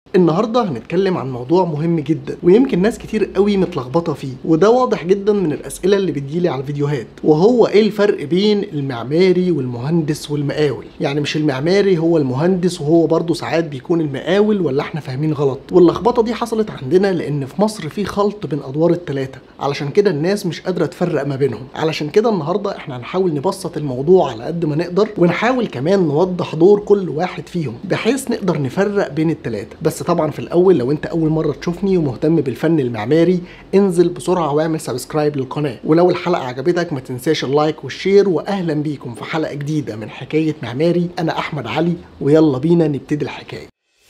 النهارده هنتكلم عن موضوع مهم جدا ويمكن ناس كتير قوي متلخبطه فيه وده واضح جدا من الاسئله اللي بتجيلي على الفيديوهات وهو ايه الفرق بين المعماري والمهندس والمقاول يعني مش المعماري هو المهندس وهو برضه ساعات بيكون المقاول ولا احنا فاهمين غلط واللخبطه دي حصلت عندنا لان في مصر في خلط بين ادوار الثلاثه علشان كده الناس مش قادره تفرق ما بينهم علشان كده النهارده احنا هنحاول نبسط الموضوع على قد ما نقدر ونحاول كمان نوضح دور كل واحد فيهم بحيث نقدر نفرق بين الثلاثه بس طبعا في الاول لو انت اول مره تشوفني ومهتم بالفن المعماري انزل بسرعه واعمل سبسكرايب للقناه ولو الحلقه عجبتك ما تنساش اللايك والشير واهلا بيكم في حلقه جديده من حكايه معماري انا احمد علي ويلا بينا نبتدي الحكايه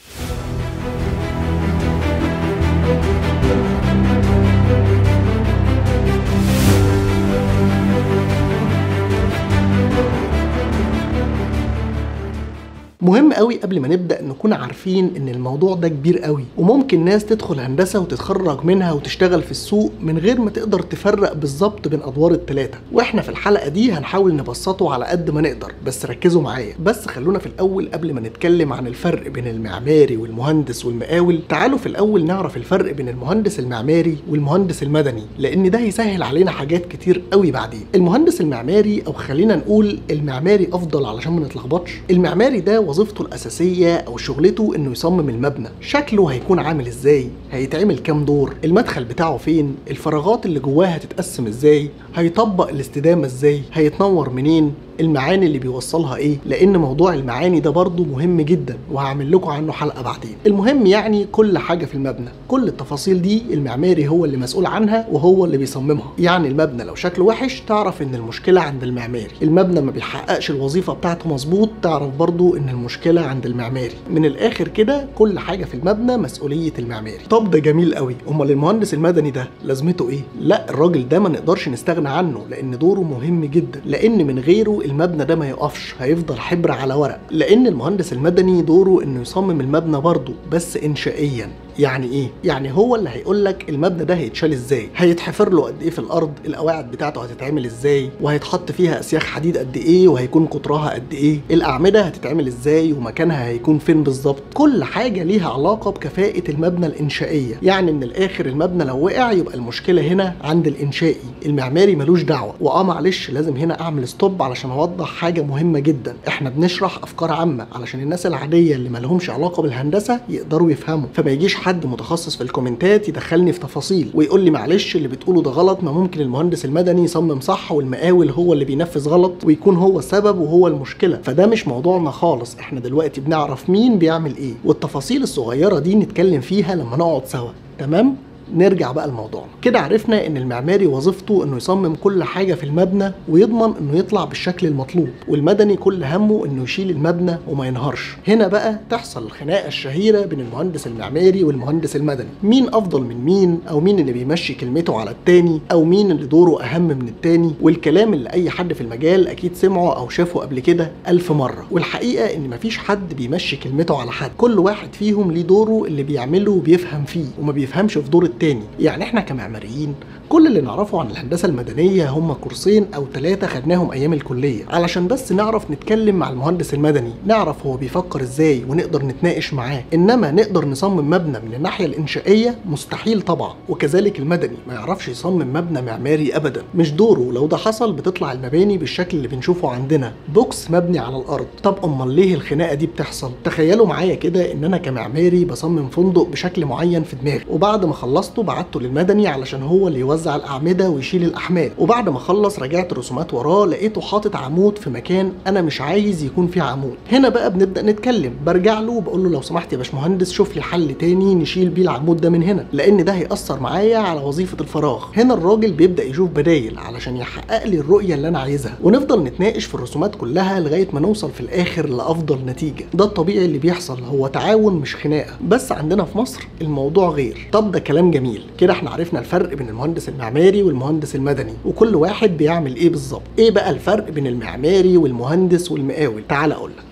مهم قوي قبل ما نبدا نكون عارفين ان الموضوع ده كبير قوي وممكن ناس تدخل هندسه وتتخرج منها وتشتغل في السوق من غير ما تقدر تفرق بالظبط بين ادوار الثلاثه واحنا في الحلقه دي هنحاول نبسطه على قد ما نقدر بس ركزوا معايا بس خلونا في الاول قبل ما نتكلم عن الفرق بين المعماري والمهندس والمقاول تعالوا في الاول نعرف الفرق بين المهندس المعماري والمهندس المدني لان ده هيسهل علينا حاجات كتير قوي بعدين المهندس المعماري او خلينا نقول المعماري افضل علشان ما نتلخبطش المعماري ده وظيفته الأساسية أو شغلته إنه يصمم المبنى، شكله هيكون عامل إزاي؟ هيتعمل كام دور؟ المدخل بتاعه فين؟ الفراغات اللي جواه هتتقسم إزاي؟ هيطبق الاستدامة إزاي؟ هيتنور منين؟ المعاني اللي بيوصلها ايه لان موضوع المعاني ده برضه مهم جدا وهعمل لكم عنه حلقه بعدين المهم يعني كل حاجه في المبنى كل التفاصيل دي المعماري هو اللي مسؤول عنها وهو اللي بيصممها يعني المبنى لو شكله وحش تعرف ان المشكله عند المعماري المبنى ما بيحققش الوظيفه بتاعته مظبوط تعرف برضه ان المشكله عند المعماري من الاخر كده كل حاجه في المبنى مسؤوليه المعماري طب ده جميل قوي امال المهندس المدني ده لازمته ايه لا الراجل ده ما نقدرش نستغنى عنه لان دوره مهم جدا لان من غيره المبنى ده ما يقفش هيفضل حبر على ورق لان المهندس المدني دوره انه يصمم المبنى برضه بس انشائيا يعني ايه يعني هو اللي هيقول لك المبنى ده هيتشال ازاي هيتحفر له قد ايه في الارض القواعد بتاعته هتتعمل ازاي وهيتحط فيها اسياخ حديد قد ايه وهيكون قطرها قد ايه الاعمده هتتعمل ازاي ومكانها هيكون فين بالظبط كل حاجه ليها علاقه بكفاءه المبنى الانشائيه يعني من الاخر المبنى لو وقع يبقى المشكله هنا عند الانشائي المعماري ملوش دعوه واه معلش لازم هنا اعمل ستوب علشان اوضح حاجه مهمه جدا احنا بنشرح افكار عامه علشان الناس العاديه اللي مالهمش علاقه بالهندسه يقدروا يفهموا فما يجيش حد متخصص في الكومنتات يدخلني في تفاصيل ويقول لي معلش اللي بتقوله ده غلط ما ممكن المهندس المدني يصمم صح والمقاول هو اللي بينفذ غلط ويكون هو السبب وهو المشكله فده مش موضوعنا خالص احنا دلوقتي بنعرف مين بيعمل ايه والتفاصيل الصغيره دي نتكلم فيها لما نقعد سوا تمام نرجع بقى لموضوعنا كده عرفنا ان المعماري وظيفته انه يصمم كل حاجه في المبنى ويضمن انه يطلع بالشكل المطلوب والمدني كل همه انه يشيل المبنى وما ينهارش هنا بقى تحصل الخناقه الشهيره بين المهندس المعماري والمهندس المدني مين افضل من مين او مين اللي بيمشي كلمته على التاني او مين اللي دوره اهم من التاني والكلام اللي اي حد في المجال اكيد سمعه او شافه قبل كده ألف مره والحقيقه ان مفيش حد بيمشي كلمته على حد كل واحد فيهم ليه دوره اللي بيعمله وبيفهم فيه وما بيفهمش في دور التاني يعني احنا كمعماريين كل اللي نعرفه عن الهندسه المدنيه هم كورسين او ثلاثه خدناهم ايام الكليه علشان بس نعرف نتكلم مع المهندس المدني نعرف هو بيفكر ازاي ونقدر نتناقش معاه انما نقدر نصمم مبنى من الناحيه الانشائيه مستحيل طبعا وكذلك المدني ما يعرفش يصمم مبنى معماري ابدا مش دوره لو ده حصل بتطلع المباني بالشكل اللي بنشوفه عندنا بوكس مبني على الارض طب امال ليه الخناقه دي بتحصل تخيلوا معايا كده ان انا كمعماري بصمم فندق بشكل معين في دماغي وبعد ما خلصته بعته للمدني علشان هو اللي يوزع الاعمده ويشيل الاحمال وبعد ما خلص رجعت رسومات وراه لقيته حاطط عمود في مكان انا مش عايز يكون فيه عمود هنا بقى بنبدا نتكلم برجع له وبقول له لو سمحت يا باشمهندس شوف لي حل تاني نشيل بيه العمود ده من هنا لان ده هياثر معايا على وظيفه الفراغ هنا الراجل بيبدا يشوف بدايل علشان يحقق لي الرؤيه اللي انا عايزها ونفضل نتناقش في الرسومات كلها لغايه ما نوصل في الاخر لافضل نتيجه ده الطبيعي اللي بيحصل هو تعاون مش خناقه بس عندنا في مصر الموضوع غير طب ده كلام جميل كده احنا عرفنا الفرق بين المهندس المعماري والمهندس المدني وكل واحد بيعمل ايه بالظبط ايه بقى الفرق بين المعماري والمهندس والمقاول تعال اقول لك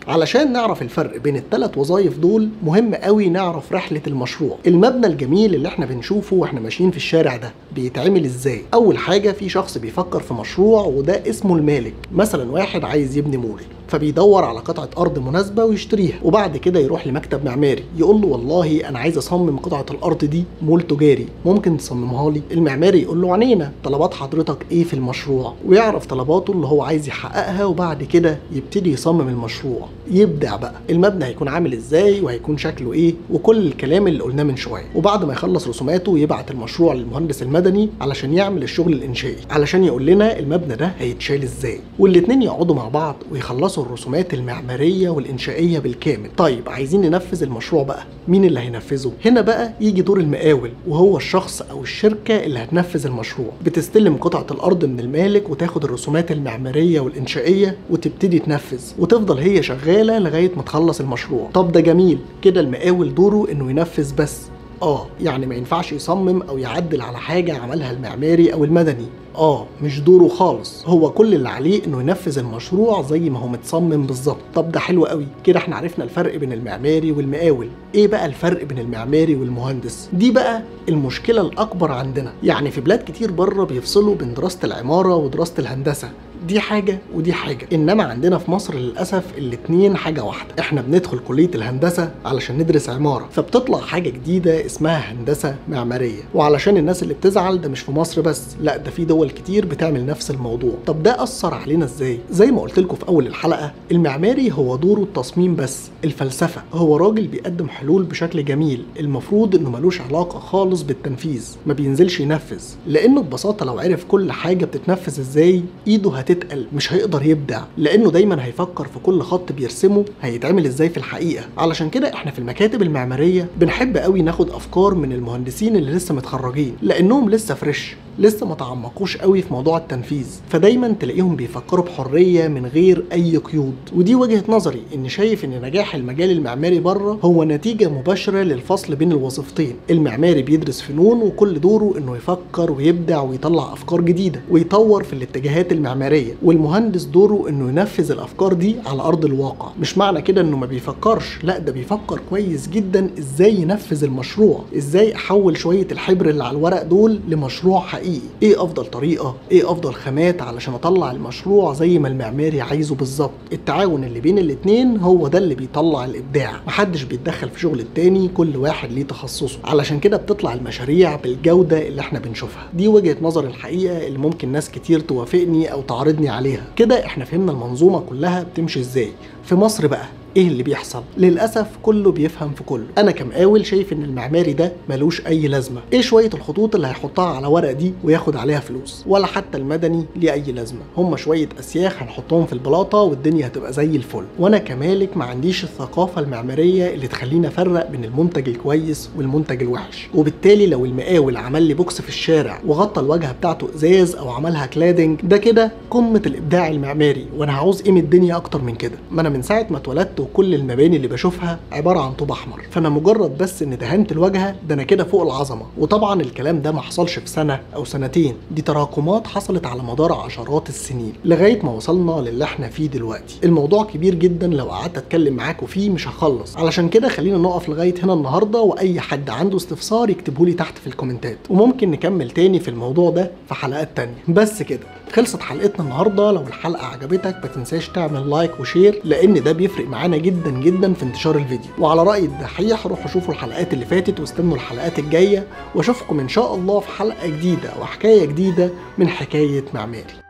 علشان نعرف الفرق بين الثلاث وظائف دول مهم قوي نعرف رحله المشروع المبنى الجميل اللي احنا بنشوفه واحنا ماشيين في الشارع ده بيتعمل ازاي اول حاجه في شخص بيفكر في مشروع وده اسمه المالك مثلا واحد عايز يبني مول فبيدور على قطعة أرض مناسبة ويشتريها وبعد كده يروح لمكتب معماري يقول له والله أنا عايز أصمم قطعة الأرض دي مول تجاري ممكن تصممها لي المعماري يقول له عنينا طلبات حضرتك إيه في المشروع ويعرف طلباته اللي هو عايز يحققها وبعد كده يبتدي يصمم المشروع يبدع بقى المبنى هيكون عامل إزاي وهيكون شكله إيه وكل الكلام اللي قلناه من شوية وبعد ما يخلص رسوماته يبعت المشروع للمهندس المدني علشان يعمل الشغل الإنشائي علشان يقول لنا المبنى ده هيتشال إزاي والاتنين يقعدوا مع بعض ويخلصوا الرسومات المعمارية والإنشائية بالكامل طيب عايزين ننفذ المشروع بقى مين اللي هينفذه هنا بقى يجي دور المقاول وهو الشخص أو الشركة اللي هتنفذ المشروع بتستلم قطعة الأرض من المالك وتاخد الرسومات المعمارية والإنشائية وتبتدي تنفذ وتفضل هي شغالة لغاية ما تخلص المشروع طب ده جميل كده المقاول دوره إنه ينفذ بس اه يعني ما ينفعش يصمم او يعدل على حاجه عملها المعماري او المدني اه مش دوره خالص هو كل اللي عليه انه ينفذ المشروع زي ما هو متصمم بالظبط طب ده حلو قوي كده احنا عرفنا الفرق بين المعماري والمقاول ايه بقى الفرق بين المعماري والمهندس دي بقى المشكله الاكبر عندنا يعني في بلاد كتير بره بيفصلوا بين دراسه العماره ودراسه الهندسه دي حاجة ودي حاجة إنما عندنا في مصر للأسف الاتنين حاجة واحدة إحنا بندخل كلية الهندسة علشان ندرس عمارة فبتطلع حاجة جديدة اسمها هندسة معمارية وعلشان الناس اللي بتزعل ده مش في مصر بس لا ده في دول كتير بتعمل نفس الموضوع طب ده أثر علينا إزاي زي ما قلت لكم في أول الحلقة المعماري هو دوره التصميم بس الفلسفة هو راجل بيقدم حلول بشكل جميل المفروض إنه ملوش علاقة خالص بالتنفيذ ما بينزلش ينفذ لأنه ببساطة لو عرف كل حاجة بتتنفذ إزاي إيده هتتقل مش هيقدر يبدع لانه دايما هيفكر في كل خط بيرسمه هيتعمل ازاي في الحقيقه علشان كده احنا في المكاتب المعماريه بنحب قوي ناخد افكار من المهندسين اللي لسه متخرجين لانهم لسه فريش لسه ما تعمقوش قوي في موضوع التنفيذ فدايما تلاقيهم بيفكروا بحريه من غير اي قيود ودي وجهه نظري ان شايف ان نجاح المجال المعماري بره هو نتيجه مباشره للفصل بين الوظيفتين المعماري بيدرس فنون وكل دوره انه يفكر ويبدع ويطلع افكار جديده ويطور في الاتجاهات المعماريه والمهندس دوره انه ينفذ الافكار دي على ارض الواقع مش معنى كده انه ما بيفكرش لا ده بيفكر كويس جدا ازاي ينفذ المشروع ازاي احول شويه الحبر اللي على الورق دول لمشروع حقيقي ايه افضل طريقه ايه افضل خامات علشان اطلع المشروع زي ما المعماري عايزه بالظبط التعاون اللي بين الاتنين هو ده اللي بيطلع الابداع محدش بيتدخل في شغل التاني كل واحد ليه تخصصه علشان كده بتطلع المشاريع بالجوده اللي احنا بنشوفها دي وجهه نظر الحقيقه اللي ممكن ناس كتير توافقني او تعارضني عليها كده احنا فهمنا المنظومه كلها بتمشي ازاي في مصر بقى ايه اللي بيحصل للاسف كله بيفهم في كله انا كمقاول شايف ان المعماري ده ملوش اي لازمه ايه شويه الخطوط اللي هيحطها على ورق دي وياخد عليها فلوس ولا حتى المدني ليه اي لازمه هم شويه اسياخ هنحطهم في البلاطه والدنيا هتبقى زي الفل وانا كمالك ما عنديش الثقافه المعماريه اللي تخليني افرق بين المنتج الكويس والمنتج الوحش وبالتالي لو المقاول عمل لي بوكس في الشارع وغطى الواجهه بتاعته ازاز او عملها كلادنج ده كده قمه الابداع المعماري وانا هعوز ايه من الدنيا اكتر من كده ما انا من ساعه ما اتولدت وكل المباني اللي بشوفها عباره عن طوب احمر فانا مجرد بس ان دهنت الواجهه ده انا كده فوق العظمه وطبعا الكلام ده ما حصلش في سنه او سنتين دي تراكمات حصلت على مدار عشرات السنين لغايه ما وصلنا للي احنا فيه دلوقتي الموضوع كبير جدا لو قعدت اتكلم معاكم فيه مش هخلص علشان كده خلينا نقف لغايه هنا النهارده واي حد عنده استفسار يكتبه لي تحت في الكومنتات وممكن نكمل تاني في الموضوع ده في حلقات تانية بس كده خلصت حلقتنا النهارده لو الحلقه عجبتك ما تنساش تعمل لايك وشير لان ده بيفرق معانا جدا جدا في انتشار الفيديو وعلى راي الدحيح روحوا شوفوا الحلقات اللي فاتت واستنوا الحلقات الجايه واشوفكم ان شاء الله في حلقه جديده وحكايه جديده من حكايه معماري